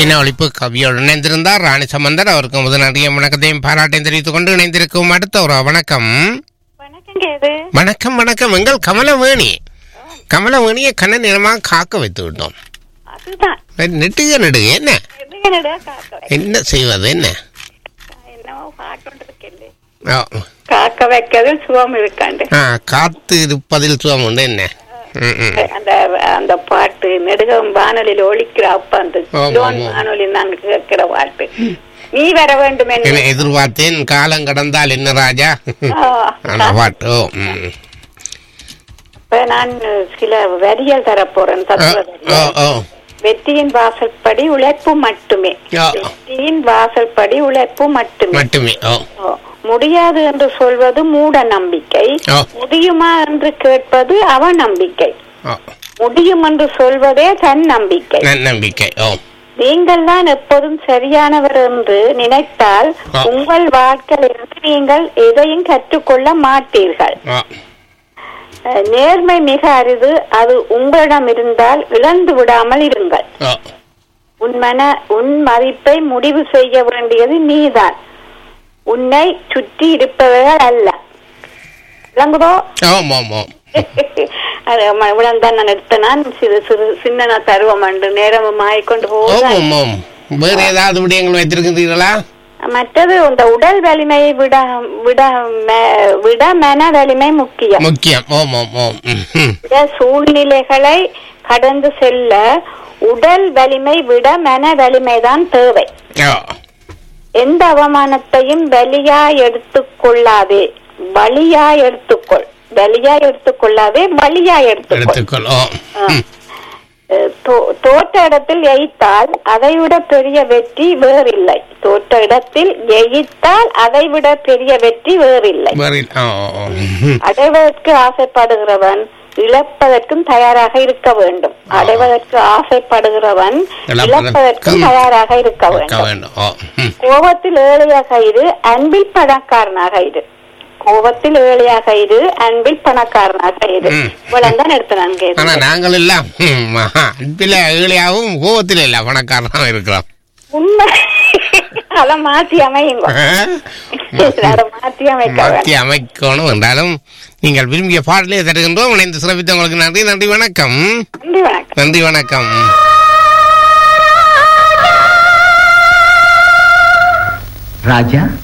இன ஒழிப்பு கவியோடு இணைந்திருந்தார் ராணி சம்பந்தர் அவருக்கு முதல் நிறைய வணக்கத்தையும் பாராட்டையும் தெரிவித்துக் கொண்டு இணைந்திருக்கும் அடுத்த ஒரு வணக்கம் வணக்கம் கேது வணக்கம் வணக்கம் எங்கள் கமலவேணி கமலவேணியை கண்ண நிறமாக காக்க வைத்து விட்டோம் அதுதான் நெட்டுக நெடுக என்ன என்னடா காக்க என்ன செய்வது என்ன என்னவோ பாட்டு ஆ, காக்க வைக்கிறது சுகம் இருக்காண்டு ஆ, காத்து இருப்பதில் சுகம் உண்டு என்ன ம், ம். அந்த அந்த பாட்டு நெடுகம் வானொலியில் ஒழிக்கிற அப்ப அந்த ஆமா, சிலோன் ஆமா. வானொலி நாங்க கேட்கிற பாட்டு நீ வர வேண்டும் என்ன என்று எதிர்பார்த்தேன் காலம் கடந்தால் என்ன ராஜா ஆ, அந்த பாட்டு ஓ ம். இப்ப நான் சில வரிகள் தரப்போறேன் ஓ, தத்துவ ஓ வரிகள். ஓ வெற்றியின் வாசல்படி உழைப்பு மட்டுமே ஆ. வெற்றியின் வாசல்படி உழைப்பு மட்டுமே மட்டுமே ஓ ஓ, முடியாது என்று சொல்வது மூட நம்பிக்கை ஓ. முடியுமா என்று கேட்பது அவநம்பிக்கை ஓ முடியும் என்று சொல்வதே தன் நம்பிக்கை நம்பிக்கை ஓ நீங்கள் தான் எப்போதும் சரியானவர் என்று நினைத்தால் ஆ. உங்கள் வாழ்க்கையிலிருந்து நீங்கள் எதையும் கற்றுக்கொள்ள மாட்டீர்கள் ஓ அஹ், நேர்மை மிக அரிது அது உங்களிடம் இருந்தால் இழந்து விடாமல் இருங்கள் ஓ உன் மன உன் மதிப்பை முடிவு செய்ய வேண்டியது நீதான் உன்னை சுற்றி இருப்பவர்கள் அல்ல விளங்குதோ ஆமாம் ஆமாம் அது இவ்வளவு தான் நான் எடுத்தேன் சிறு சிறு சின்ன தருவம் அன்று நேரம் ஆயிக்கொண்டு போகுது ஆமாம் ஆமாம் வேறு ஏதாவது விடயங்கள் வைத்திருக்கிறீர்களா மற்றது இந்த உடல் வலிமை விட விட ம- விட மன வலிமை முக்கியம் முக்கியம் ஓம் ஓம் ஓம் ம், ம். இந்த சூழ்நிலைகளை கடந்து செல்ல உடல் வலிமை விட மன வலிமை தான் தேவை ஓ எந்த அவமானத்தையும் வலியாய் எடுத்துக்கொள்ளாதே வலியாய் எடுத்துக்கொள் வலியாய் எடுத்துக்கொள்ளாதே வலியாய் எடுத்துக்கொள் எடுத்துக்கொள் ஓ ம். அஹ் தோ- தோற்ற இடத்தில் எய்த்தால் அதைவிட பெரிய வெற்றி வேறில்லை தோற்ற இடத்தில் எய்த்தால் அதைவிட பெரிய வெற்றி வேறில்லை வேறு ஓ ஓ, ஓ. ம். அடைவதற்கு ஆசைப்படுகிறவன் இழப்பதற்கும் தயாராக இருக்க வேண்டும் அடைவதற்கு ஆசைப்படுகிறவன் இழப்பதற்கும் இழப்பதற்கும் தயாராக இருக்க இருக்க வேண்டும் வேண்டும் ஓ ம். கோபத்தில் ஏழையாக இரு அன்பில் பணக்காரனாக இரு கோபத்தில் ஏழையாக இரு அன்பில் பணக்காரனாக இரு ம். இவ்வளவு தான் எடுத்து நான் ஆனா கேட்கிறேன் நாங்கள் எல்லாம் ம், மகா, அன்பில ஏழையாகவும் கோபத்தில் இல்லை பணக்காரனாகவும் இருக்கிறோம் உண்மை அதை மாத்தி அமையுங்க ஆ? அதை மாத்தி அமைக்க மாற்றி அமைக்கணும் என்றாலும் நீங்கள் விரும்பிய பாடலே தருகின்றோம் இணைந்து சிறப்பித்தவங்களுக்கு நன்றி நன்றி வணக்கம் நன்றி வணக்கம் நன்றி வணக்கம் ராஜா